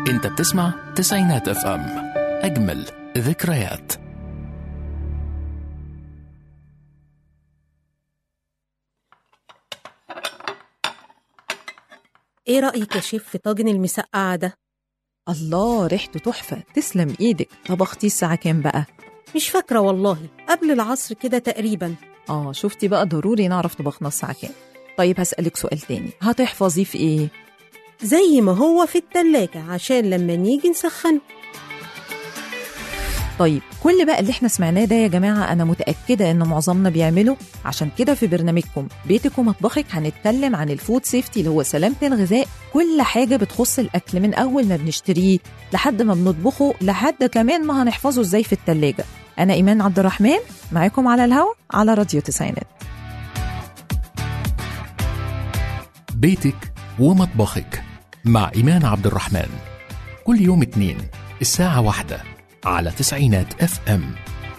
انت بتسمع تسعينات اف ام اجمل ذكريات ايه رأيك يا شيف في طاجن المسقعة ده؟ الله ريحته تحفة تسلم ايدك طبختيه الساعة كام بقى؟ مش فاكرة والله قبل العصر كده تقريبا اه شفتي بقى ضروري نعرف طبخنا الساعة كام طيب هسألك سؤال تاني هتحفظيه في ايه؟ زي ما هو في التلاجة عشان لما نيجي نسخن طيب كل بقى اللي احنا سمعناه ده يا جماعة أنا متأكدة إن معظمنا بيعمله عشان كده في برنامجكم بيتك ومطبخك هنتكلم عن الفود سيفتي اللي هو سلامة الغذاء كل حاجة بتخص الأكل من أول ما بنشتريه لحد ما بنطبخه لحد كمان ما هنحفظه إزاي في التلاجة أنا إيمان عبد الرحمن معاكم على الهوا على راديو تسعينات بيتك ومطبخك مع إيمان عبد الرحمن كل يوم اثنين الساعة واحدة على تسعينات اف ام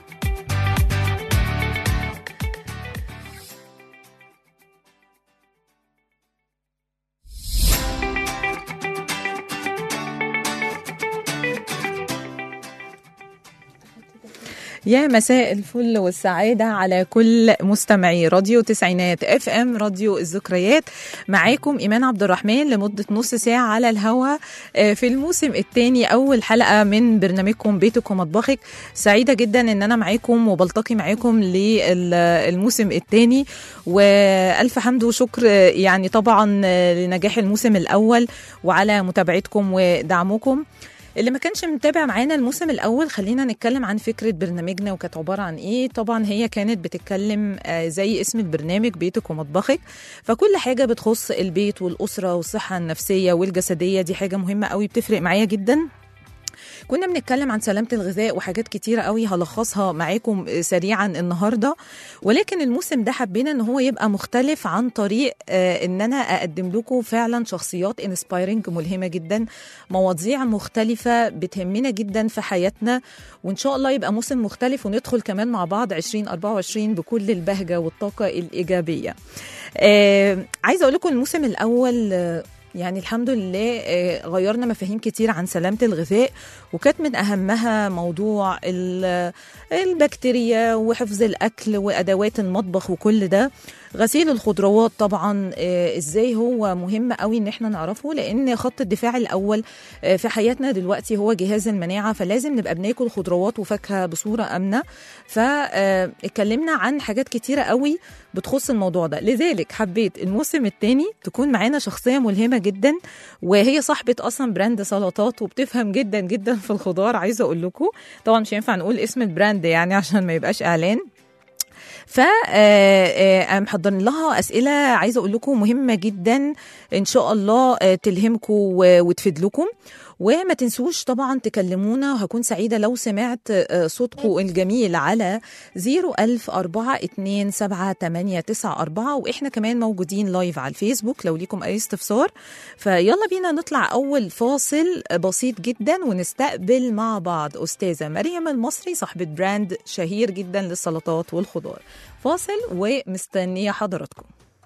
يا مساء الفل والسعادة على كل مستمعي راديو تسعينات اف ام راديو الذكريات معاكم إيمان عبد الرحمن لمدة نص ساعة على الهوا آه، في الموسم الثاني أول حلقة من برنامجكم بيتك ومطبخك سعيدة جدا إن أنا معاكم وبلتقي معاكم للموسم الثاني وألف حمد وشكر آه، يعني طبعا آه، لنجاح الموسم الأول وعلى متابعتكم ودعمكم اللي ما كانش متابع معانا الموسم الاول خلينا نتكلم عن فكره برنامجنا وكانت عباره عن ايه طبعا هي كانت بتتكلم آه، زي اسم البرنامج بيتك ومطبخك فكل حاجه بتخص البيت والاسره والصحه النفسيه والجسديه دي حاجه مهمه قوي بتفرق معايا جدا كنا بنتكلم عن سلامة الغذاء وحاجات كتيرة قوي هلخصها معاكم سريعا النهاردة ولكن الموسم ده حبينا ان هو يبقى مختلف عن طريق آه، ان انا اقدم لكم فعلا شخصيات انسبايرنج ملهمة جدا مواضيع مختلفة بتهمنا جدا في حياتنا وان شاء الله يبقى موسم مختلف وندخل كمان مع بعض 2024 بكل البهجة والطاقة الإيجابية آه عايزة اقول لكم الموسم الأول آه، يعني الحمد لله آه، غيرنا مفاهيم كتير عن سلامة الغذاء وكانت من أهمها موضوع ال- البكتيريا وحفظ الأكل وأدوات المطبخ وكل ده غسيل الخضروات طبعا آه، ازاي هو مهم قوي ان احنا نعرفه لان خط الدفاع الاول آه، في حياتنا دلوقتي هو جهاز المناعه فلازم نبقى بناكل خضروات وفاكهه بصوره امنه فاتكلمنا عن حاجات كتيره قوي بتخص الموضوع ده لذلك حبيت الموسم الثاني تكون معانا شخصيه ملهمه جدا وهي صاحبه اصلا براند سلطات وبتفهم جدا جدا في الخضار عايزه اقول لكم طبعا مش ينفع نقول اسم البراند يعني عشان ما يبقاش اعلان ف محضرين لها اسئله عايزه اقول لكم مهمه جدا ان شاء الله آه، تلهمكم و- وتفيد لكم وما تنسوش طبعا تكلمونا وهكون سعيدة لو سمعت آه، صوتكم الجميل على 010427894 وإحنا كمان موجودين لايف على الفيسبوك لو ليكم أي استفسار فيلا بينا نطلع أول فاصل بسيط جدا ونستقبل مع بعض أستاذة مريم المصري صاحبة براند شهير جدا للسلطات والخضار فاصل ومستنية حضراتكم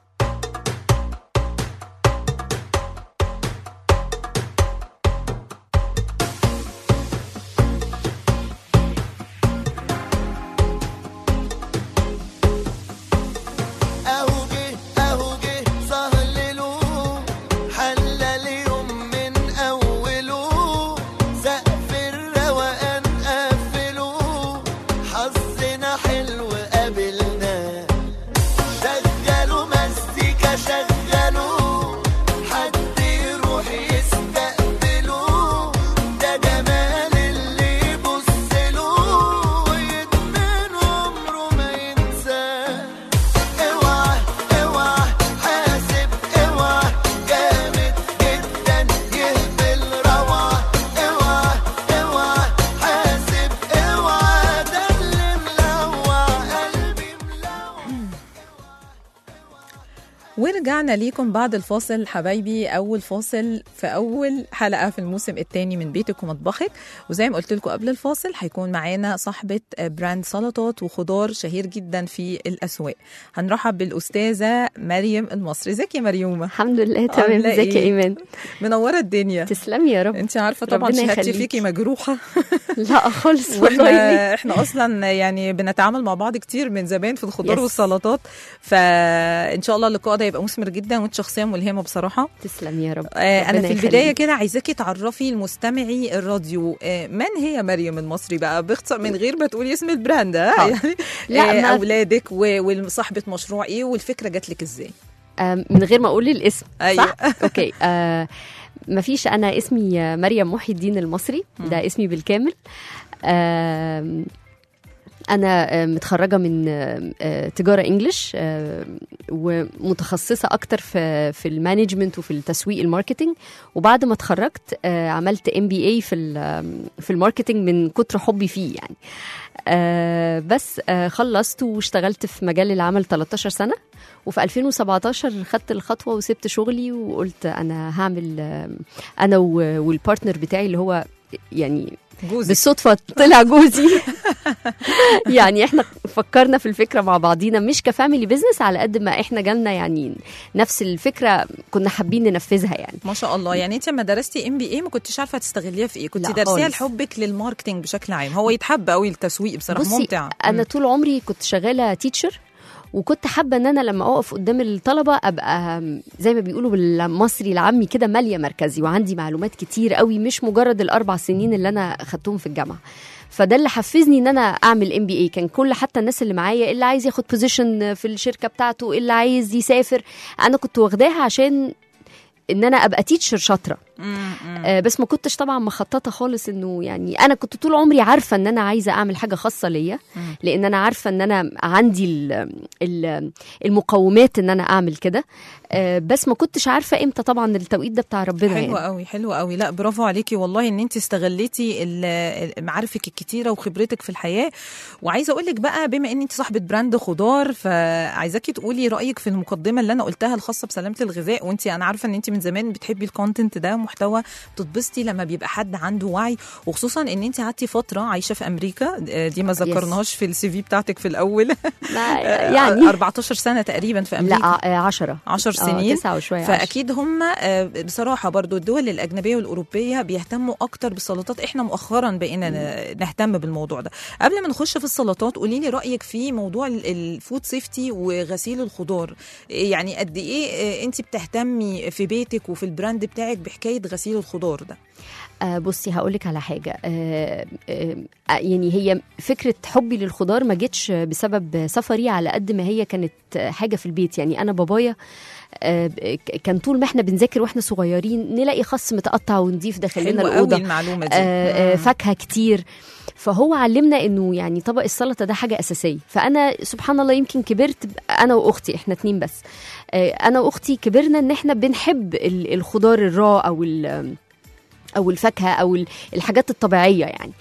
اهو جه اهو جه سهلله حلى اليوم من اوله سقف الروقان قفله حظنا حلو قابلنا شغلوا مزيكا شغلوا حد يروح يستقبله ده جمال اللي يبصله ويدمن عمره ما ينساه اوعى اوعى حاسب اوعى جامد جدا يهبل روعة اوعى اوعى حاسب اوعى ده اللي ملوع قلبي ملوع ورجعنا ليكم بعد الفاصل حبايبي اول فاصل في اول حلقه في الموسم الثاني من بيتك ومطبخك وزي ما قلت لكم قبل الفاصل هيكون معانا صاحبه براند سلطات وخضار شهير جدا في الاسواق هنرحب بالاستاذه مريم المصري ازيك يا مريومه الحمد لله تمام عاملة ازيك يا إيه؟ ايمان منوره الدنيا تسلمي يا رب انت عارفه طبعا ربنا شهادتي يخليكي. فيكي مجروحه لا خالص والله ليه؟ واحنا احنا اصلا يعني بنتعامل مع بعض كتير من زمان في الخضار Yes. والسلطات فان شاء الله اللقاء ده يبقى مثمر جدا وانت شخصيه ملهمه بصراحه تسلمي يا رب آه، انا ربنا في البدايه يخليك. كده عايزاكي تعرفي المستمعي الراديو آه، من هي مريم المصري بقى باختصار من غير ما تقولي اسم البراند ها؟ حاضر. يعني لا، آه، ما- اولادك و- وصاحبه مشروع ايه والفكره جات لك ازاي آم، من غير ما اقول الاسم أيوة. صح اوكي آه مفيش انا اسمي آه، مريم محي الدين المصري ده اسمي بالكامل آم، انا آه، متخرجه من آه، آه، تجاره انجلش آه، ومتخصصه اكتر في في المانجمنت وفي التسويق الماركتينج وبعد ما اتخرجت آه، عملت ام بي اي في ال- في الماركتينج من كتر حبي فيه يعني آه، بس آه، خلصت واشتغلت في مجال العمل 13 سنه وفي 2017 خدت الخطوه وسبت شغلي وقلت انا هعمل آه، انا و- والبارتنر بتاعي اللي هو يعني جوزك بالصدفه طلع جوزي يعني احنا فكرنا في الفكره مع بعضينا مش كفاميلي بزنس على قد ما احنا جالنا يعني نفس الفكره كنا حابين ننفذها يعني ما شاء الله يعني انت لما درستي ام بي اي ما كنتش عارفه تستغليها في ايه كنت لا دارسيها خالص. لحبك للماركتينج بشكل عام هو يتحب قوي التسويق بصراحه بصي ممتع انا طول عمري كنت شغاله تيتشر وكنت حابه ان انا لما اقف قدام الطلبه ابقى زي ما بيقولوا بالمصري العامي كده ماليه مركزي وعندي معلومات كتير قوي مش مجرد الاربع سنين اللي انا خدتهم في الجامعه فده اللي حفزني ان انا اعمل ام بي اي كان كل حتى الناس اللي معايا اللي عايز ياخد بوزيشن في الشركه بتاعته اللي عايز يسافر انا كنت واخداها عشان ان انا ابقى تيتشر شاطره آه، بس ما كنتش طبعا مخططه خالص انه يعني انا كنت طول عمري عارفه ان انا عايزه اعمل حاجه خاصه ليا لان انا عارفه ان انا عندي ال- ال- المقومات ان انا اعمل كده آه، بس ما كنتش عارفه امتى طبعا التوقيت ده بتاع ربنا حلو يعني قوي حلو قوي لا برافو عليكي والله ان انت استغليتي ال- ال- معارفك الكتيره وخبرتك في الحياه وعايزه اقول لك بقى بما ان انت صاحبه براند خضار فعايزاكي تقولي رايك في المقدمه اللي انا قلتها الخاصه بسلامه الغذاء وانت انا عارفه ان انت من زمان بتحبي الكونتنت ده محتوى بتتبسطي لما بيبقى حد عنده وعي وخصوصا ان انت قعدتي فتره عايشه في امريكا آه، دي ما ذكرناهاش في السي في بتاعتك في الاول ما يعني 14 سنه تقريبا في امريكا لا 10 10 سنين تسعة وشويه فاكيد هم آه، بصراحه برضو الدول الاجنبيه والاوروبيه بيهتموا اكتر بالسلطات احنا مؤخرا بقينا ن- نهتم بالموضوع ده قبل ما نخش في السلطات قولي لي رايك في موضوع ال- الفود سيفتي وغسيل الخضار يعني قد ايه انت بتهتمي في بيتك وفي البراند بتاعك بحكايه غسيل الخضار ده آه بصي هقولك على حاجة آه آه يعني هي فكرة حبي للخضار ما جتش بسبب سفري على قد ما هي كانت حاجة في البيت يعني أنا بابايا آه ك- كان طول ما احنا بنذاكر واحنا صغيرين نلاقي خس متقطع ونضيف داخل لنا حلوه قوي الأوضة المعلومه دي آه، آه، مم. فاكهه كتير فهو علمنا انه يعني طبق السلطه ده حاجه اساسيه فانا سبحان الله يمكن كبرت ب- انا واختي احنا اتنين بس آه، انا واختي كبرنا ان احنا بنحب ال- الخضار الرا او ال- او الفاكهه او ال- الحاجات الطبيعيه يعني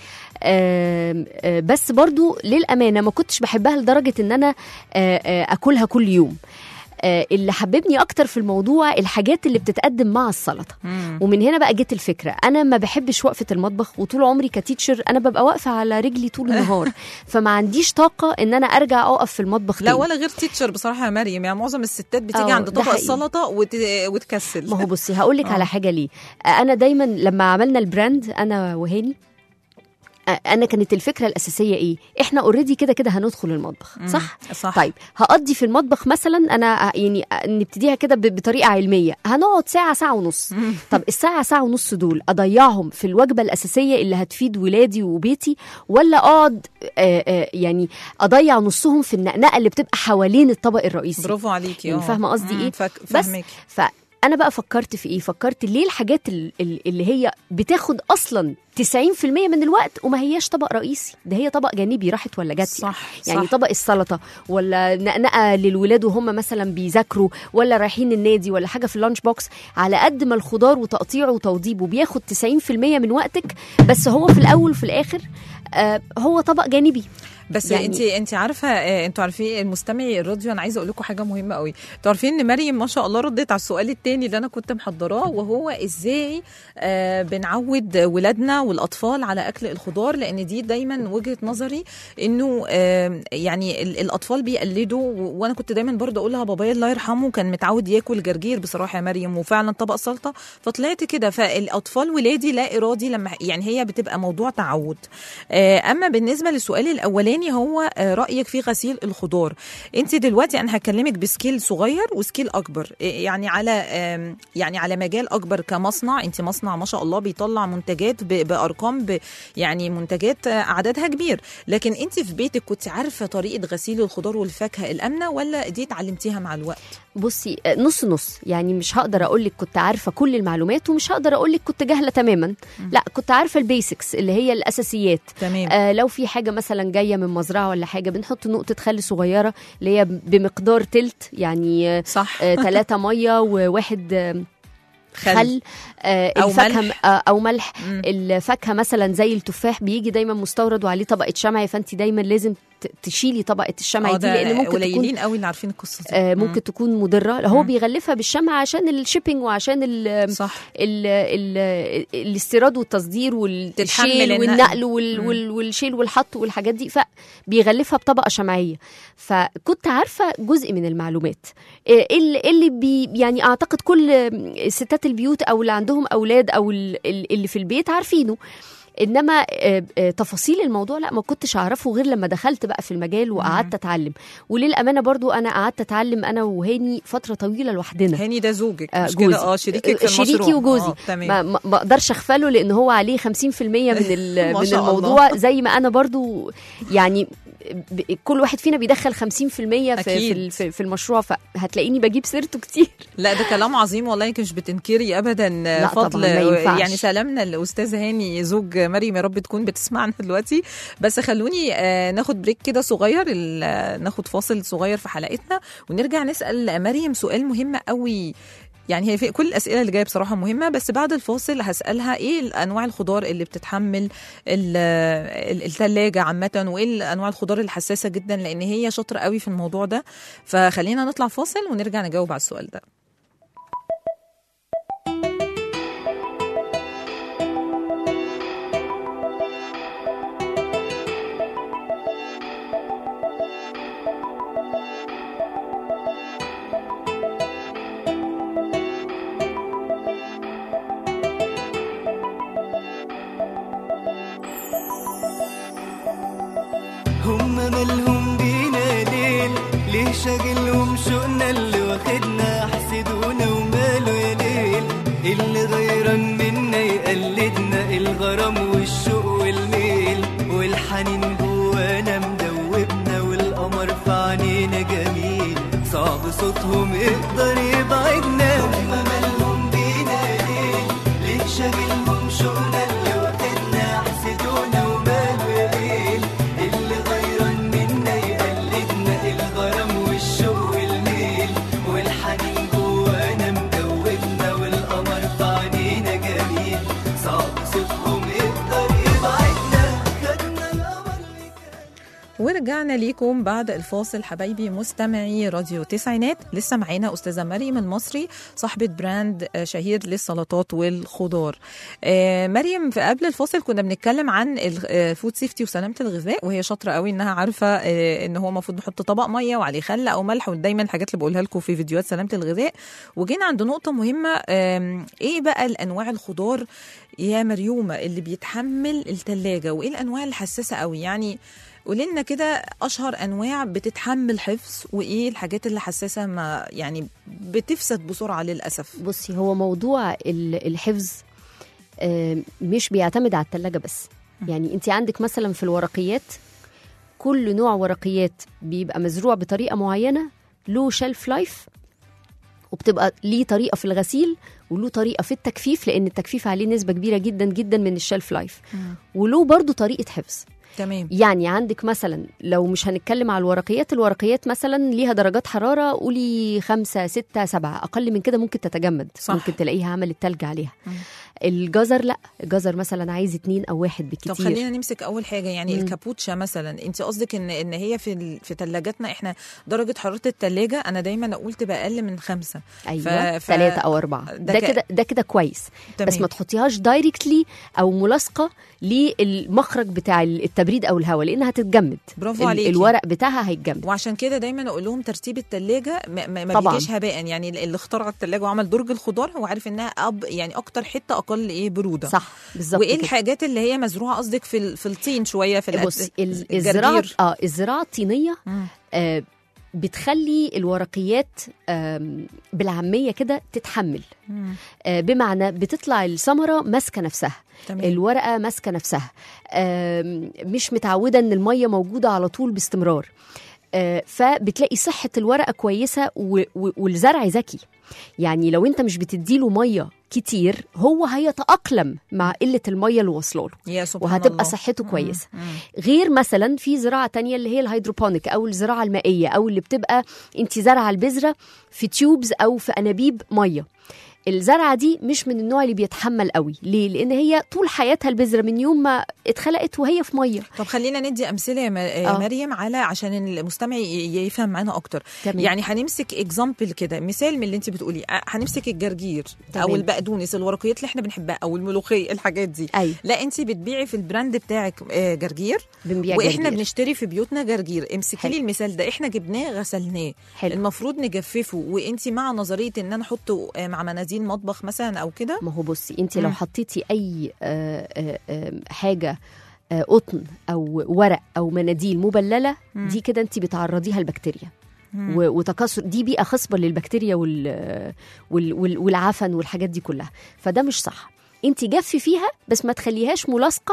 آم، آه، بس برضو للامانه ما كنتش بحبها لدرجه ان انا آه، آه، اكلها كل يوم آه، اللي حببني اكتر في الموضوع الحاجات اللي بتتقدم مع السلطه مم. ومن هنا بقى جت الفكره انا ما بحبش وقفه المطبخ وطول عمري كتيتشر انا ببقى واقفه على رجلي طول النهار فما عنديش طاقه ان انا ارجع اقف في المطبخ لا تاني. ولا غير تيتشر بصراحه يا مريم يعني معظم الستات بتيجي أه، عند ده طبق حقيقي. السلطه وت... وتكسل ما هو بصي هقول لك آه. على حاجه ليه انا دايما لما عملنا البراند انا وهاني انا كانت الفكره الاساسيه ايه احنا اوريدي كده كده هندخل المطبخ مم. صح صح طيب هقضي في المطبخ مثلا انا يعني نبتديها كده ب- بطريقه علميه هنقعد ساعه ساعه ونص مم. طب الساعه ساعه ونص دول اضيعهم في الوجبه الاساسيه اللي هتفيد ولادي وبيتي ولا اقعد آه، آه، يعني اضيع نصهم في النقنقه اللي بتبقى حوالين الطبق الرئيسي برافو عليكي يعني آه. فاهمة قصدي مم، إيه؟ فك... بس فاهمك فانا بقى فكرت في ايه فكرت ليه الحاجات ال- ال- اللي هي بتاخد اصلا 90% من الوقت وما هياش طبق رئيسي ده هي طبق جانبي راحت ولا جت صح يعني صح. طبق السلطه ولا نقنقه للولاد وهم مثلا بيذاكروا ولا رايحين النادي ولا حاجه في اللانش بوكس على قد ما الخضار وتقطيعه وتوضيبه بياخد 90% من وقتك بس هو في الاول وفي الاخر آه هو طبق جانبي بس يعني- انت انت عارفه آه، انتوا عارفين المستمعي الراديو انا عايزه اقول لكم حاجه مهمه قوي انتوا عارفين ان مريم ما شاء الله ردت على السؤال التاني اللي انا كنت محضراه وهو ازاي آه بنعود ولادنا والاطفال على اكل الخضار لان دي دايما وجهه نظري انه آه يعني ال- الاطفال بيقلدوا و- وانا كنت دايما برضه اقول لها بابايا الله يرحمه كان متعود ياكل جرجير بصراحه يا مريم وفعلا طبق سلطه فطلعت كده فالاطفال ولادي لا ارادي لما يعني هي بتبقى موضوع تعود آه، اما بالنسبه للسؤال الاولاني هو آه، رايك في غسيل الخضار انت دلوقتي انا هكلمك بسكيل صغير وسكيل اكبر آه، يعني على آم، يعني على مجال اكبر كمصنع انت مصنع ما شاء الله بيطلع منتجات ب- بارقام ب يعني منتجات آه، عددها كبير لكن انت في بيتك كنت عارفه طريقه غسيل الخضار والفاكهه الامنه ولا دي اتعلمتيها مع الوقت بصي آه، نص نص يعني مش هقدر اقول لك كنت عارفه كل المعلومات ومش هقدر اقول لك كنت جاهله تماما لا كنت عارفه البيسكس اللي هي الاساسيات تمام آه لو في حاجه مثلا جايه من مزرعه ولا حاجه بنحط نقطه خل صغيره اللي هي بمقدار تلت يعني آه صح ثلاثة ميه وواحد آه، خل. خل آه أو الفاكهة ملح. آه او ملح مم. الفاكهه مثلا زي التفاح بيجي دايما مستورد وعليه طبقه شمع فانت دايما لازم ت- تشيلي طبقه الشمع اه دي ده لان ممكن تكون قليلين قوي اللي عارفين القصه دي آه مم. ممكن تكون مضره هو مم. بيغلفها بالشمع عشان الشيبينج وعشان ال صح ال ال الاستيراد والتصدير تتحمل والشيل النقل. والنقل وال مم. وال والشيل والحط والحاجات دي فبيغلفها بطبقه شمعيه فكنت عارفه جزء من المعلومات إيه اللي اللي بي يعني اعتقد كل ستات البيوت او اللي عندهم اولاد او ال- ال- اللي في البيت عارفينه انما آه، آه، تفاصيل الموضوع لا ما كنتش اعرفه غير لما دخلت بقى في المجال وقعدت اتعلم وللامانه برضو انا قعدت اتعلم انا وهاني فتره طويله لوحدنا هاني ده زوجك آه، مش كده جوزي. اه شريكك في شريكي المشروع وجوزي. آه، تمام ما ما ما اقدرش اغفله لان هو عليه 50% من ال- ما من شاء الموضوع زي ما انا برضو يعني ب- كل واحد فينا بيدخل 50% في في, أكيد. ال- في, في المشروع فهتلاقيني بجيب سيرته كتير لا ده كلام عظيم والله يمكن مش بتنكري ابدا لا فضل طبعاً، ما ينفعش. يعني سلامنا الاستاذ هاني زوج مريم يا رب تكون بتسمعنا دلوقتي بس خلوني آه، ناخد بريك كده صغير ال- آه، ناخد فاصل صغير في حلقتنا ونرجع نسال مريم سؤال مهم قوي يعني هي في كل الاسئله اللي جايه بصراحه مهمه بس بعد الفاصل هسالها ايه انواع الخضار اللي بتتحمل الثلاجه عامه وايه انواع الخضار الحساسه جدا لان هي شاطره قوي في الموضوع ده فخلينا نطلع فاصل ونرجع نجاوب على السؤال ده هم مالهم بينا ليل ليه شاغلهم شوقنا اللي واخدنا حسدونا وماله يا ليل اللي غيران منا يقلدنا الغرام والشوق والميل والحنين جوانا مدوبنا والقمر في عينينا جميل صعب صوتهم يقدر يبعدنا هم مالهم بينا ليل ليه شاغلهم شوقنا اللي واخدنا حسدونا وماله يا ليل اللي غيران منا يقلدنا الغرام والشوق والميل والحنين جوانا مدوبنا والقمر في عينينا جميل صعب صوتهم يقدر يبعدنا خدنا القمر اللي ورجعنا ليكم بعد الفاصل حبايبي مستمعي راديو تسعينات لسه معانا استاذه مريم المصري صاحبه براند آه، شهير للسلطات والخضار آه، مريم في قبل الفاصل كنا بنتكلم عن الفود سيفتي وسلامه الغذاء وهي شاطره قوي انها عارفه آه، ان هو المفروض نحط طبق ميه وعليه خل او ملح ودايما الحاجات اللي بقولها لكم في فيديوهات سلامه الغذاء وجينا عند نقطه مهمه آم، ايه بقى الانواع الخضار يا مريومه اللي بيتحمل الثلاجه وايه الانواع الحساسه قوي يعني قولي لنا كده اشهر انواع بتتحمل حفظ وايه الحاجات اللي حساسه ما يعني بتفسد بسرعه للاسف بصي هو موضوع ال- الحفظ آه، مش بيعتمد على التلاجة بس يعني انت عندك مثلا في الورقيات كل نوع ورقيات بيبقى مزروع بطريقه معينه له شيلف لايف وبتبقى ليه طريقه في الغسيل وله طريقه في التجفيف لان التجفيف عليه نسبه كبيره جدا جدا من الشيلف لايف وله برضو طريقه حفظ تمام يعني عندك مثلا لو مش هنتكلم على الورقيات الورقيات مثلا ليها درجات حراره قولي خمسة ستة سبعة أقل من كده ممكن تتجمد صح. ممكن تلاقيها عملت تلج عليها الجزر لا الجزر مثلا عايز اتنين أو واحد بالكتير طب خلينا نمسك اول حاجه يعني مم. الكابوتشا مثلا انت قصدك ان ان هي في ال- في ثلاجاتنا احنا درجه حراره الثلاجه انا دايما اقول تبقى اقل من خمسة ايوه ف- ثلاثة او اربعة ده ده ك- كده ده كده كويس بس تمام. ما تحطيهاش دايركتلي او ملاصقه للمخرج بتاع التبريد او الهواء لانها هتتجمد برافو ال- عليكي. الورق بتاعها هيتجمد وعشان كده دايما اقول لهم ترتيب الثلاجه ما, ما ما طبعاً. بيجيش هباء يعني اللي اخترع الثلاجه وعمل درج الخضار هو عارف انها اب يعني اكتر حته اقل ايه بروده صح بالظبط وايه كده. الحاجات اللي هي مزروعه قصدك في ال- في الطين شويه في الأد- بصي ال- الزراعه الجرجير. اه الزراعه الطينيه مم. آه بتخلي الورقيات آم، بالعاميه كده تتحمل مم. آه بمعنى بتطلع الثمره ماسكه نفسها تمام الورقه ماسكه نفسها آم، مش متعوده ان الميه موجوده على طول باستمرار آه، فبتلاقي صحه الورقه كويسه و- و- والزرع ذكي يعني لو انت مش بتديله ميه كتير هو هيتاقلم مع قله الميه اللي واصله له يا سبحان وهتبقى الله. صحته مم. كويسه مم. غير مثلا في زراعه تانية اللي هي الهيدروبونيك او الزراعه المائيه او اللي بتبقى انت زارعه البذره في تيوبز او في انابيب ميه الزرعه دي مش من النوع اللي بيتحمل قوي ليه لان هي طول حياتها البذره من يوم ما اتخلقت وهي في ميه طب خلينا ندي امثله يا م- يا آه. مريم على عشان المستمع ي- يفهم معانا اكتر تمام. يعني هنمسك اكزامبل كده مثال من اللي انت بتقولي أه، هنمسك الجرجير تمام. او البقدونس الورقيات اللي احنا بنحبها او الملوخيه الحاجات دي ايوه لا انت بتبيعي في البراند بتاعك آه، جرجير بنبيع واحنا جرجير. بنشتري في بيوتنا جرجير امسكي حلو. لي المثال ده احنا جبناه غسلناه حلو المفروض نجففه وانت مع نظريه ان انا احطه آه، مع مناديل مطبخ مثلا او كده ما هو بصي انت لو مم. حطيتي اي آه، آه، آه، حاجه آه، قطن او ورق او مناديل مبلله مم. دي كده انت بتعرضيها لبكتيريا مم. و- وتكاثر دي بيئه خصبه للبكتيريا وال وال وال والعفن والحاجات دي كلها فده مش صح انت جفي فيها بس ما تخليهاش ملاصقه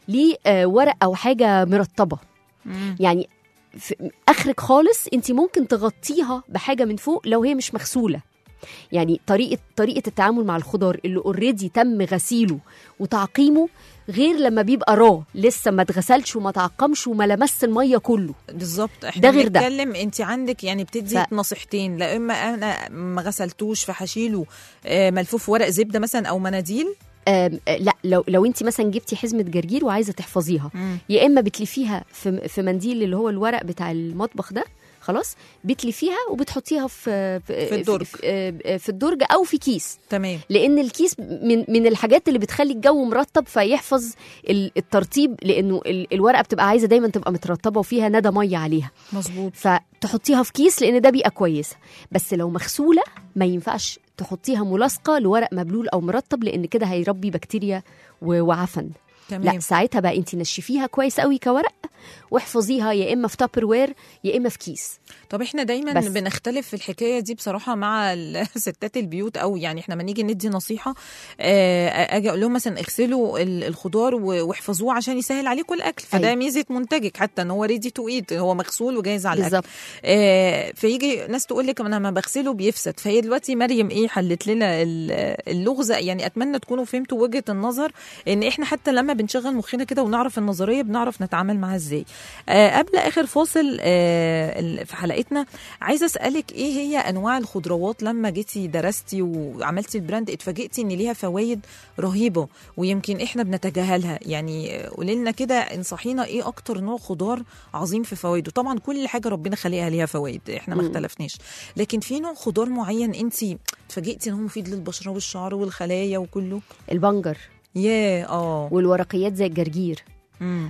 لورق او حاجه مرطبه مم. يعني في اخرك خالص انت ممكن تغطيها بحاجه من فوق لو هي مش مغسوله يعني طريقه طريقه التعامل مع الخضار اللي اوريدي تم غسيله وتعقيمه غير لما بيبقى را لسه ما اتغسلش وما تعقمش وما لمس الميه كله بالظبط احنا ده غير ده. بنتكلم انت عندك يعني بتدي ف- نصيحتين لا اما انا ما غسلتوش فهشيله آه، ملفوف ورق زبده مثلا او مناديل آم، آه، لا لو لو انت مثلا جبتي حزمه جرجير وعايزه تحفظيها يا اما بتلفيها في في منديل اللي هو الورق بتاع المطبخ ده خلاص بتلفيها وبتحطيها في في الدرج. في, في, في الدرج او في كيس تمام لان الكيس من من الحاجات اللي بتخلي الجو مرطب فيحفظ ال- الترطيب لانه ال- الورقه بتبقى عايزه دايما تبقى مترطبه وفيها ندى ميه عليها مظبوط فتحطيها في كيس لان ده بيئه كويسه بس لو مغسوله ما ينفعش تحطيها ملاصقه لورق مبلول او مرطب لان كده هيربي بكتيريا و- وعفن تمام لا ساعتها بقى انت نشفيها كويس قوي كورق واحفظيها يا اما في تابر وير يا اما في كيس طب احنا دايما بس. بنختلف في الحكايه دي بصراحه مع ال- ستات البيوت او يعني احنا لما نيجي ندي نصيحه آه، اجي اقول لهم مثلا اغسلوا ال- الخضار و- واحفظوه عشان يسهل عليكم الاكل فده أيوة. ميزه منتجك حتى ان هو ريدي تو ايت هو مغسول وجاهز على الاكل بالظبط آه، فيجي ناس تقول لك انا ما بغسله بيفسد فهي دلوقتي مريم ايه حلت لنا ال- اللغز يعني اتمنى تكونوا فهمتوا وجهه النظر ان احنا حتى لما بنشغل مخنا كده ونعرف النظريه بنعرف نتعامل معاها ازاي آه، قبل اخر فاصل آه، ال- في حلقتنا عايزه اسالك ايه هي انواع الخضروات لما جيتي درستي وعملتي البراند اتفاجئتي ان ليها فوائد رهيبه ويمكن احنا بنتجاهلها يعني آه، قولي لنا كده انصحينا ايه اكتر نوع خضار عظيم في فوائده طبعا كل حاجه ربنا خلقها ليها فوائد احنا ما مم. اختلفناش لكن في نوع خضار معين انت اتفاجئتي ان هو مفيد للبشره والشعر والخلايا وكله البنجر ياه اه والورقيات زي الجرجير مم.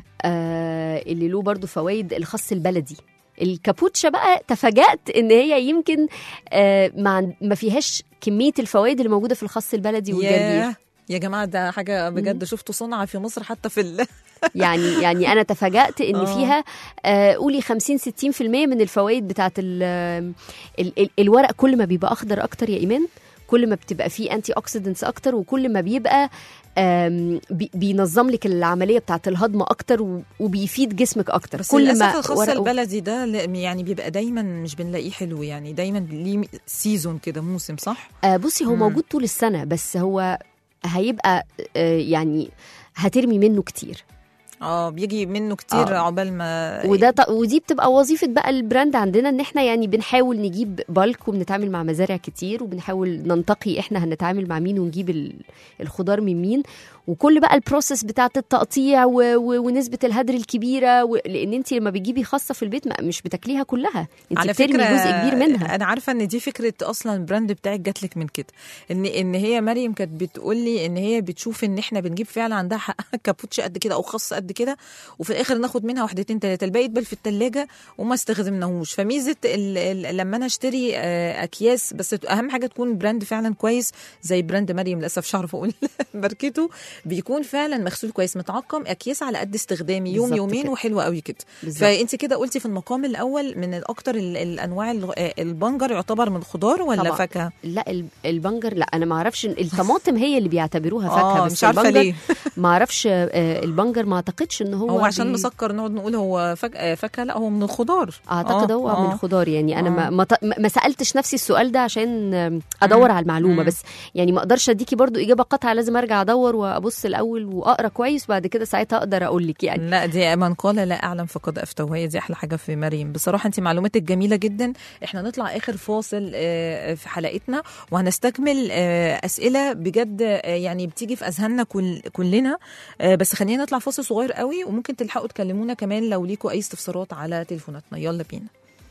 آه اللي له برضو فوائد الخس البلدي الكابوتشا بقى تفاجأت ان هي يمكن آه ما ما فيهاش كميه الفوائد اللي موجوده في الخس البلدي والجرجير ياه يا جماعه ده حاجه بجد شفتوا صنعه في مصر حتى في ال... يعني يعني انا تفاجأت ان آه. فيها آه قولي 50 60% من الفوائد بتاعت ال ال ال الورق كل ما بيبقى اخضر اكتر يا ايمان كل ما بتبقى فيه انتي اوكسيدنتس اكتر وكل ما بيبقى آم، بي- بينظم لك العمليه بتاعت الهضم اكتر و- وبيفيد جسمك اكتر بس كل للاسف ما الخس ورقه البلدي ده ل- يعني بيبقى دايما مش بنلاقيه حلو يعني دايما ليه سيزون كده موسم صح آه بصي هو مم. موجود طول السنه بس هو هيبقى آه يعني هترمي منه كتير اه بيجي منه كتير آه. عقبال ما وده ط... ودي بتبقى وظيفه بقى البراند عندنا ان احنا يعني بنحاول نجيب بالك وبنتعامل مع مزارع كتير وبنحاول ننتقي احنا هنتعامل مع مين ونجيب ال- الخضار من مين وكل بقى البروسيس بتاعه التقطيع و... و... ونسبه الهدر الكبيره و... لان انت لما بتجيبي خاصه في البيت ما مش بتاكليها كلها انت على بترمي فكرة جزء كبير منها انا عارفه ان دي فكره اصلا البراند بتاعك جات لك من كده ان ان هي مريم كانت بتقول لي ان هي بتشوف ان احنا بنجيب فعلا عندها حقها كابوتش قد كده او خص قد كده وفي الاخر ناخد منها واحدتين ثلاثه الباقي يتبل في الثلاجه وما استخدمناهوش فميزه ال ال لما انا اشتري آه، اكياس بس اهم حاجه تكون براند فعلا كويس زي براند مريم للاسف مش عارفه اقول ماركته بيكون فعلا مغسول كويس متعقم اكياس على قد استخدامي يوم بالظبط يومين كده. وحلوه قوي كده بالظبط. فانت كده قلتي في المقام الاول من اكتر ال- الانواع ال- آه، البنجر يعتبر من الخضار ولا طبعاً. فاكهه لا ال- البنجر لا انا ما اعرفش الطماطم هي اللي بيعتبروها فاكهه اه بس مش عارفه البنجر ليه ما اعرفش آه، البنجر ما اعتقدش ان هو هو عشان بي- مسكر نقعد نقول هو فاك- آه، فاكهه لا هو من الخضار اعتقد آه، هو آه. من الخضار يعني انا آه. ما, ما, ط- ما سالتش نفسي السؤال ده عشان آم، ادور على المعلومه مم. بس يعني ما اقدرش اديكي برضو اجابه قاطعه لازم ارجع ادور وابص الاول واقرا كويس وبعد كده ساعتها اقدر اقول لك يعني لا دي من قال لا اعلم فقد افتى وهي دي احلى حاجه في مريم بصراحه انت معلوماتك جميله جدا احنا نطلع اخر فاصل آه، في حلقتنا وهنستكمل آه، اسئله بجد آه، يعني بتيجي في اذهاننا كل كلنا آه، بس خلينا نطلع فاصل صغير قوي وممكن تلحقوا تكلمونا كمان لو ليكوا اي استفسارات على تليفوناتنا يلا بينا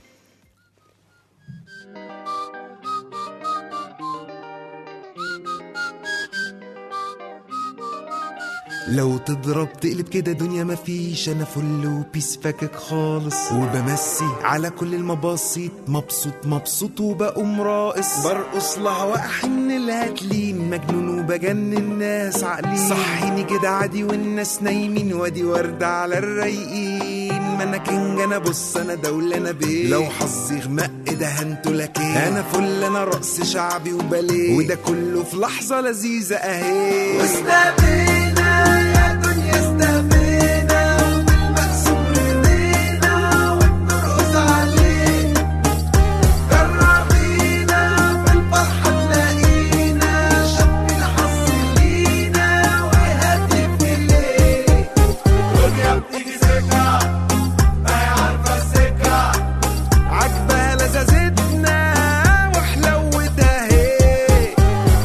لو تضرب تقلب كده دنيا مفيش انا فل وبيس فاكك خالص وبمسي على كل المباسيط مبسوط مبسوط وبقوم راقص برقص لها واحن الهاتلين مجنون وبجنن الناس عاقلين صحيني كده عادي والناس نايمين وادي وردة على الرايقين ما انا كينج انا بص انا دولة انا بيه لو حظي غمق ده هنتو لك إيه؟ انا فل انا رقص شعبي وباليه وده كله في لحظة لذيذة اهي واستبينا يا دنيا استبينا بالمقسوم رضينا وبنرقص عليه جربينا في الفرحة تلاقينا شب الحظ لينا وهاتف ليه دنيا بتيجي سكة ما هي عارفة السكة عجبها لذاذتنا وحلوتها هي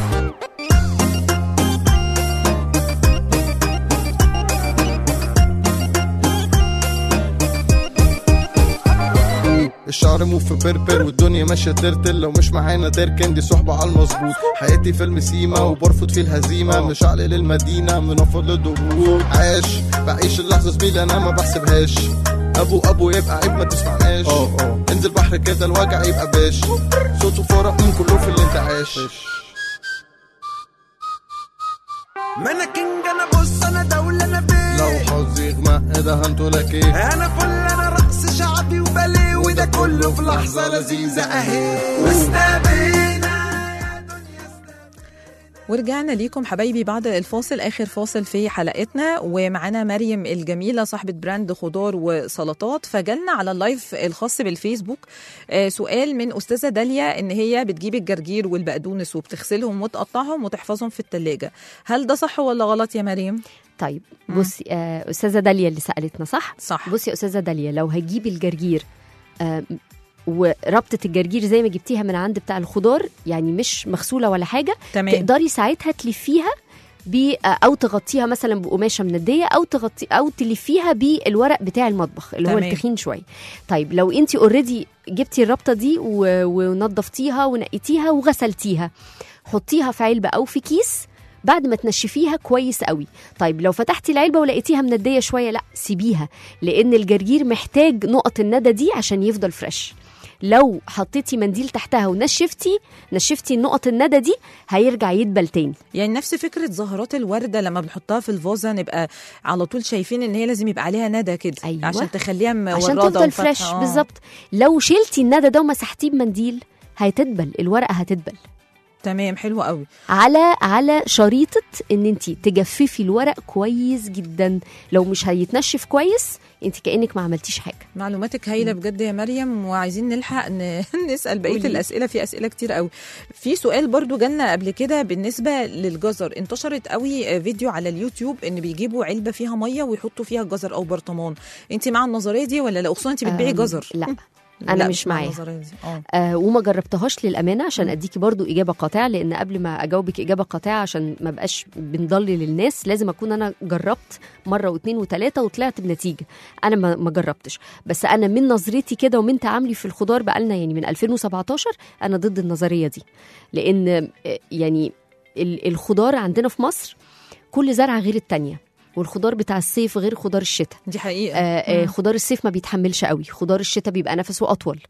الشعر مو في بربر والدنيا ماشيه ترتل لو مش معانا تركن دي صحبه على المظبوط حياتي فيلم سيما وبرفض فيه الهزيمه مش عقل للمدينه منفض للضغوط عاش بعيش اللحظه زميلي انا ما بحسبهاش ابو ابو يبقى عيب ما تسمعناش انزل بحر كده الوجع يبقى باش صوته فرق من كله في الانتعاش ما انا كينج انا بص انا دولة انا بيه لو حظي غمق ده هنتو لك ايه انا فل انا رقص شعبي وباليه وده كله في لحظة لذيذة اهي واستبينا ورجعنا ليكم حبايبي بعد الفاصل اخر فاصل في حلقتنا ومعانا مريم الجميله صاحبه براند خضار وسلطات فجالنا على اللايف الخاص بالفيسبوك آه، سؤال من استاذه داليا ان هي بتجيب الجرجير والبقدونس وبتغسلهم وتقطعهم وتحفظهم في الثلاجه هل ده صح ولا غلط يا مريم طيب بصي آه استاذه داليا اللي سالتنا صح صح بصي يا استاذه داليا لو هتجيبي الجرجير آه وربطه الجرجير زي ما جبتيها من عند بتاع الخضار يعني مش مغسوله ولا حاجه تمام تقدري ساعتها تلفيها ب او تغطيها مثلا بقماشه منديه او تغطي او تلفيها بالورق بتاع المطبخ اللي هو تمام. التخين شويه طيب لو انت اوريدي جبتي الربطه دي و- ونضفتيها ونقيتيها وغسلتيها حطيها في علبه او في كيس بعد ما تنشفيها كويس قوي طيب لو فتحتي العلبه ولقيتيها منديه شويه لا سيبيها لان الجرجير محتاج نقط الندى دي عشان يفضل فريش لو حطيتي منديل تحتها ونشفتي نشفتي النقط الندى دي هيرجع يدبل تاني يعني نفس فكره زهرات الورده لما بنحطها في الفازه نبقى على طول شايفين ان هي لازم يبقى عليها ندى كده أيوة. عشان تخليها مورده عشان تفضل وفاتحة. فريش آه. بالظبط لو شلتي الندى ده ومسحتيه بمنديل هتدبل الورقه هتدبل تمام حلو قوي على على شريطه ان انت تجففي الورق كويس جدا لو مش هيتنشف كويس انت كانك ما عملتيش حاجه معلوماتك هايله بجد يا مريم وعايزين نلحق ن- نسال بقيه قولي. الاسئله في اسئله كتير قوي في سؤال برضو جالنا قبل كده بالنسبه للجزر انتشرت قوي فيديو على اليوتيوب ان بيجيبوا علبه فيها ميه ويحطوا فيها جزر او برطمان انت مع النظريه دي ولا لا خصوصا انت بتبيعي أم، جزر لا انا لا، مش مع معاها النظرية دي. اه آه وما جربتهاش للامانه عشان اديكي برضو اجابه قاطعه لان قبل ما اجاوبك اجابه قاطعه عشان ما بقاش بنضلل الناس لازم اكون انا جربت مره واثنين وثلاثه وطلعت بنتيجه انا ما, ما جربتش بس انا من نظرتي كده ومن تعاملي في الخضار بقالنا يعني من 2017 انا ضد النظريه دي لان آه، يعني ال- الخضار عندنا في مصر كل زرعه غير التانية والخضار بتاع الصيف غير خضار الشتاء دي حقيقه آه، آه، خضار الصيف ما بيتحملش قوي خضار الشتاء بيبقى نفسه اطول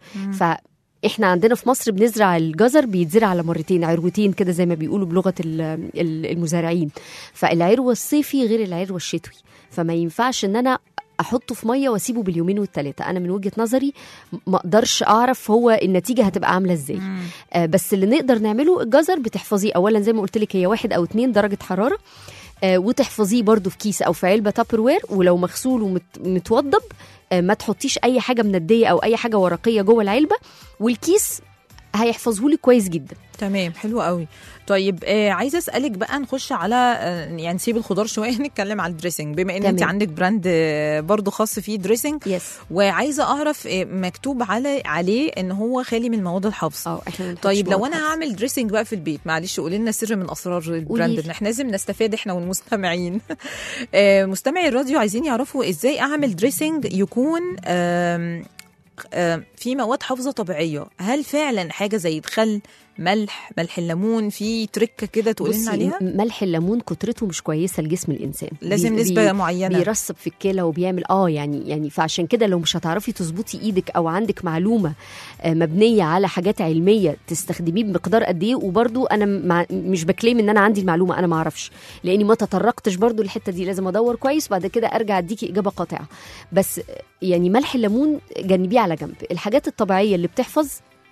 فاحنا عندنا في مصر بنزرع الجزر بيتزرع على مرتين عروتين كده زي ما بيقولوا بلغه ال- ال- المزارعين فالعروه الصيفي غير العروه الشتوي فما ينفعش ان انا احطه في ميه واسيبه باليومين والثلاثه انا من وجهه نظري ما اقدرش اعرف هو النتيجه هتبقى عامله ازاي آه بس اللي نقدر نعمله الجزر بتحفظيه اولا زي ما قلت لك هي واحد او اتنين درجه حراره آه، وتحفظيه برضو في كيس او في علبه تابر وير ولو مغسول ومتوضب ما تحطيش اي حاجه منديه او اي حاجه ورقيه جوه العلبه والكيس هيحفظه لك كويس جدا تمام حلو قوي طيب آه عايزه اسالك بقى نخش على آه يعني نسيب الخضار شويه نتكلم على الدريسنج بما ان انت تمام. عندك براند آه برضو خاص فيه دريسنج يس وعايزه اعرف آه مكتوب على عليه ان هو خالي من المواد الحافظه اه احنا ما بنحطش طيب لو مواد انا حافظة. هعمل دريسنج بقى في البيت معلش قولي لنا سر من اسرار البراند قوليلي. ان احنا لازم نستفاد احنا والمستمعين آه، مستمعي الراديو عايزين يعرفوا ازاي اعمل دريسنج يكون آم، آم، في مواد حافظه طبيعيه هل فعلا حاجه زي الخل ملح ملح الليمون في تركه كده تقولي لنا بصي عليها م- ملح الليمون كترته مش كويسه لجسم الانسان لازم بي- نسبه بي- معينه بيرسب في الكلى وبيعمل اه يعني يعني فعشان كده لو مش هتعرفي تظبطي ايدك او عندك معلومه آه، مبنيه على حاجات علميه تستخدميه بمقدار قد ايه وبرضو انا مع مش بكليم ان انا عندي المعلومه انا ما اعرفش لاني ما تطرقتش برضو الحته دي لازم ادور كويس وبعد كده ارجع اديكي اجابه قاطعه بس آه، يعني ملح الليمون جنبيه على جنب الحاجات الطبيعيه اللي بتحفظ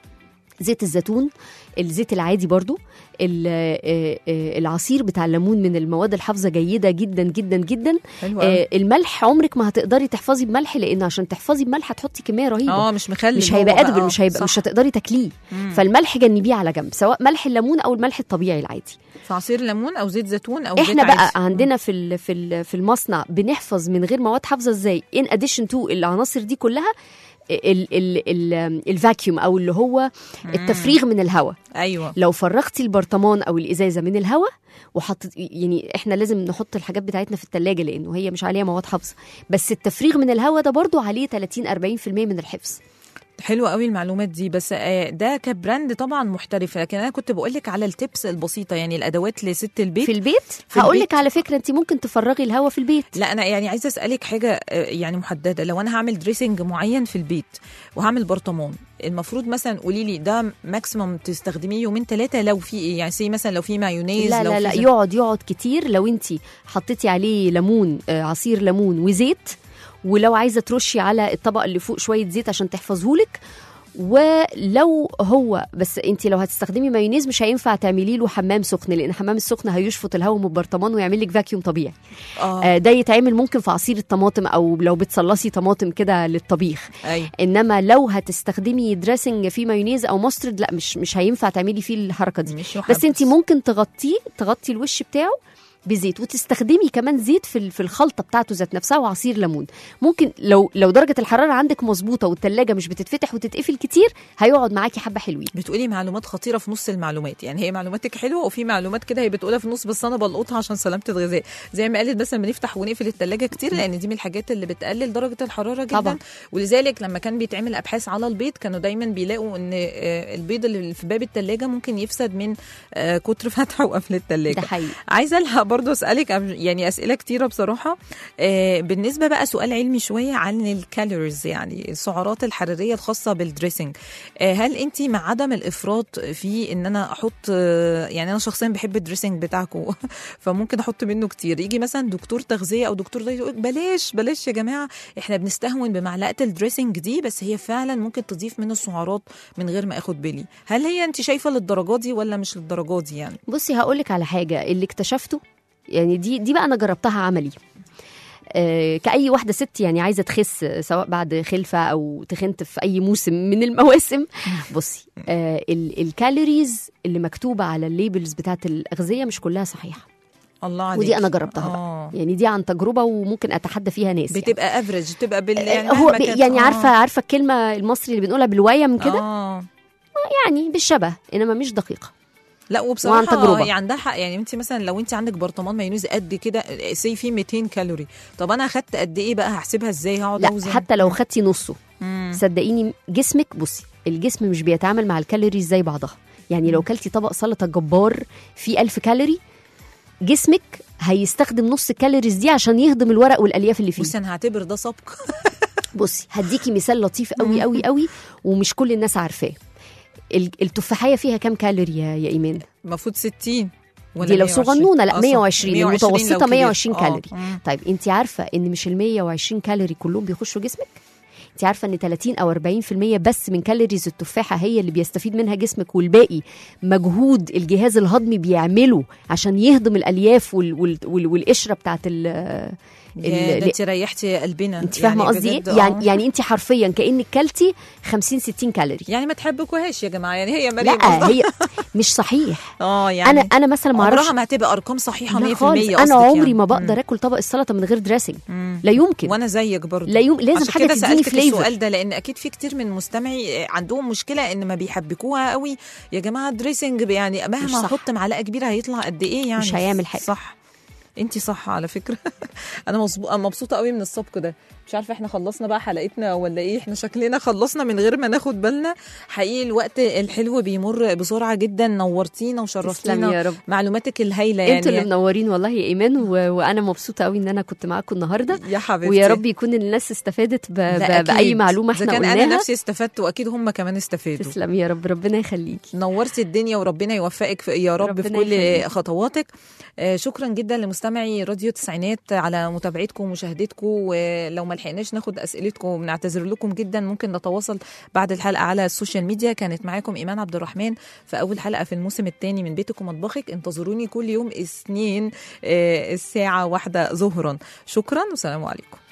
زيت الزيتون الزيت العادي برضو ال- آه، آه، العصير بتاع الليمون من المواد الحافظه جيده جدا جدا جدا حلو قوي آه، الملح عمرك ما هتقدري تحفظي بملح لان عشان تحفظي بملح هتحطي كميه رهيبه اه مش مخلي مش هو هيبقى بقى، ادبل آه، مش هيبقى صح. مش هتقدري تاكليه فالملح جنبيه على جنب سواء ملح الليمون او الملح الطبيعي العادي في عصير ليمون او زيت زيتون او زيت احنا بقى عادي. عندنا في ال- في ال- في المصنع بنحفظ من غير مواد حافظه ازاي ان اديشن تو العناصر دي كلها ال- ال- ال- الفاكيوم او اللي هو التفريغ من الهواء ايوه لو فرغتي البرطمان او الازازه من الهواء وحطت يعني احنا لازم نحط الحاجات بتاعتنا في التلاجة لانه هي مش عليها مواد حافظه بس التفريغ من الهواء ده برضو عليه 30 40% من الحفظ حلوة قوي المعلومات دي بس آه، ده كبراند طبعا محترف لكن انا كنت بقول لك على التبس البسيطه يعني الادوات لست البيت في البيت في هقول البيت. لك على فكره انت ممكن تفرغي الهواء في البيت لا انا يعني عايزه اسالك حاجه آه، يعني محدده لو انا هعمل دريسنج معين في البيت وهعمل برطمان المفروض مثلا قولي لي ده ماكسيمم تستخدميه يومين ثلاثه لو في ايه يعني سي مثلا لو في مايونيز لا لو لا في لا زي- يقعد يقعد كتير لو انت حطيتي عليه ليمون آه، عصير ليمون وزيت ولو عايزه ترشي على الطبق اللي فوق شويه زيت عشان تحفظهولك ولو هو بس انت لو هتستخدمي مايونيز مش هينفع تعملي له حمام سخن لان حمام السخن هيشفط الهواء من البرطمان ويعمل لك فاكيوم طبيعي اه آه، ده يتعمل ممكن في عصير الطماطم او لو بتصلصي طماطم كده للطبيخ ايوه انما لو هتستخدمي دريسنج فيه مايونيز او ماسترد لا مش مش هينفع تعملي فيه الحركه دي مش بس انت يحبس. ممكن تغطيه تغطي الوش بتاعه بزيت وتستخدمي كمان زيت في ال- في الخلطه بتاعته ذات نفسها وعصير ليمون ممكن لو لو درجه الحراره عندك مظبوطه والثلاجه مش بتتفتح وتتقفل كتير هيقعد معاكي حبه حلوين بتقولي معلومات خطيره في نص المعلومات يعني هي معلوماتك حلوه وفي معلومات كده هي بتقولها في النص بس انا بلقطها عشان سلامه الغذاء زي ما قالت مثلا بنفتح ونقفل الثلاجه كتير لان دي من الحاجات اللي بتقلل درجه الحراره جدا طبعا. ولذلك لما كان بيتعمل ابحاث على البيض كانوا دايما بيلاقوا ان آه، البيض اللي في باب الثلاجه ممكن يفسد من آه، كتر فتح وقفل الثلاجه ده حقيقي عايزه الحق برضه اسالك أب- يعني اسئله كتيره بصراحه آه بالنسبه بقى سؤال علمي شويه عن الكالوريز يعني السعرات الحراريه الخاصه بالدريسنج آه هل انت مع عدم الافراط في ان انا احط آه يعني انا شخصيا بحب الدريسنج بتاعكم فممكن احط منه كتير يجي مثلا دكتور تغذيه او دكتور دايت يقول بلاش بلاش يا جماعه احنا بنستهون بمعلقه الدريسنج دي بس هي فعلا ممكن تضيف من السعرات من غير ما اخد بالي هل هي انت شايفه للدرجات دي ولا مش للدرجات دي يعني بصي هقول لك على حاجه اللي اكتشفته يعني دي دي بقى انا جربتها عملي آه، كأي واحدة ست يعني عايزة تخس آه، سواء بعد خلفة أو تخنت في أي موسم من المواسم بصي آه، ال- الكالوريز اللي مكتوبة على الليبلز بتاعت الأغذية مش كلها صحيحة الله عليك ودي أنا جربتها بقى آه. يعني دي عن تجربة وممكن أتحدى فيها ناس يعني. بتبقى افريج بتبقى بال آه، يعني هو مهما بي- كانت- يعني آه. عارفة عارفة الكلمة المصري اللي بنقولها بالويم كده آه. يعني بالشبه إنما مش دقيقة لا وعن وبصراحه تجربة. هي عندها حق يعني انت مثلا لو انت عندك برطمان مايونيز قد كده سي فيه 200 كالوري طب انا اخدت قد ايه بقى هحسبها ازاي هقعد لا اوزن حتى لو خدتي نصه مم. صدقيني جسمك بصي الجسم مش بيتعامل مع الكالوريز زي بعضها يعني لو كلتي طبق سلطه جبار فيه ألف كالوري جسمك هيستخدم نص الكالوريز دي عشان يهضم الورق والالياف اللي فيه بصي انا هعتبر ده سبق بصي هديكي مثال لطيف قوي قوي قوي ومش كل الناس عارفاه ال- التفاحيه فيها كام كالوري يا يا ايمان المفروض 60 ولا دي لو 120 صغنونه لا أصلاً. 120 120 لو المتوسطه كبير. 120 آه. كالوري مم. طيب انت عارفه ان مش ال 120 كالوري كلهم بيخشوا جسمك انت عارفه ان 30 او 40% بس من كالوريز التفاحه هي اللي بيستفيد منها جسمك والباقي مجهود الجهاز الهضمي بيعمله عشان يهضم الالياف وال وال وال والقشره بتاعت ال يا ال- ده انت ريحتي قلبنا انت فاهمه يعني قصدي ايه بجد، آه. يعني يعني انت حرفيا كانك كلتي 50 60 كالوري يعني ما تحبكوهاش يا جماعه يعني هي مريم لا قصدها. هي مش صحيح اه يعني انا انا مثلا ما اعرفش عمرها ما هتبقى ارقام صحيحه 100% لا خالص قصدك انا عمري يعني. ما بقدر اكل طبق السلطه من غير دريسنج لا يمكن وانا زيك برضه لا يوم لازم عشان حاجه كده تديني سالتك فليفر السؤال ده لان اكيد في كتير من مستمعي عندهم مشكله ان ما بيحبكوها قوي يا جماعه دريسنج يعني مش مهما صح. احط معلقه كبيره هيطلع قد ايه يعني مش هيعمل حاجة. صح انت صح على فكره انا مصبو- أنا مبسوطه قوي من السبق ده مش عارفه احنا خلصنا بقى حلقتنا ولا ايه احنا شكلنا خلصنا من غير ما ناخد بالنا حقيقي الوقت الحلو بيمر بسرعه جدا نورتينا تسلمي وشرفتينا يا رب معلوماتك الهايله يعني انتوا اللي منورين والله يا ايمان و... وانا مبسوطه قوي ان انا كنت معاكم النهارده يا حبيبتي ويا رب يكون الناس استفادت ب... ده ب... باي أكيد. معلومه إذا احنا كان قلناها انا نفسي استفدت واكيد هم كمان استفادوا تسلمي يا رب ربنا يخليكي نورتي الدنيا وربنا يوفقك في يا رب في ربنا كل يخليك. خطواتك آه، شكرا جدا لمستمعي راديو تسعينات على متابعتكم ومشاهدتكم ولو ما لحقناش ناخد اسئلتكم بنعتذر لكم جدا ممكن نتواصل بعد الحلقه على السوشيال ميديا كانت معاكم ايمان عبد الرحمن في اول حلقه في الموسم الثاني من بيتك ومطبخك انتظروني كل يوم اثنين آه، الساعه واحدة ظهرا شكرا والسلام عليكم